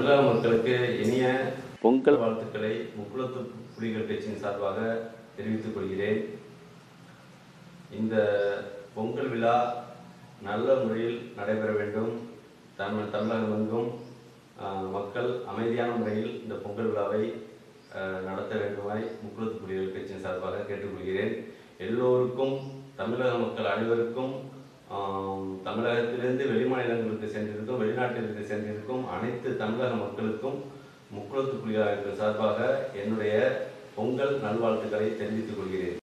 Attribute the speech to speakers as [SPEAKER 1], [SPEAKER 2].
[SPEAKER 1] தமிழக மக்களுக்கு இனிய
[SPEAKER 2] பொங்கல்
[SPEAKER 1] வாழ்த்துக்களை முக்குளத்து புலிகள் கட்சியின் சார்பாக தெரிவித்துக் கொள்கிறேன் இந்த பொங்கல் விழா நல்ல முறையில் நடைபெற வேண்டும் தமிழ் தமிழகம் எங்கும் ஆஹ், மக்கள் அமைதியான முறையில் இந்த பொங்கல் விழாவை ஆஹ், நடத்த வேண்டுமாய் முக்குளத்து புலிகள் கட்சியின் சார்பாக கேட்டுக்கொள்கிறேன் எல்லோருக்கும் தமிழக மக்கள் அனைவருக்கும் ஆம், தமிழகத்திலிருந்து வெளிமாநிலங்களுக்கு சென்றிருக்கும் வெளிநாட்டிற்கு சென்றிருக்கும் அனைத்து தமிழக மக்களுக்கும் முக்குளத்து புலிகள் சார்பாக என்னுடைய பொங்கல் நல்வாழ்த்துக்களை தெரிவித்துக் கொள்கிறேன்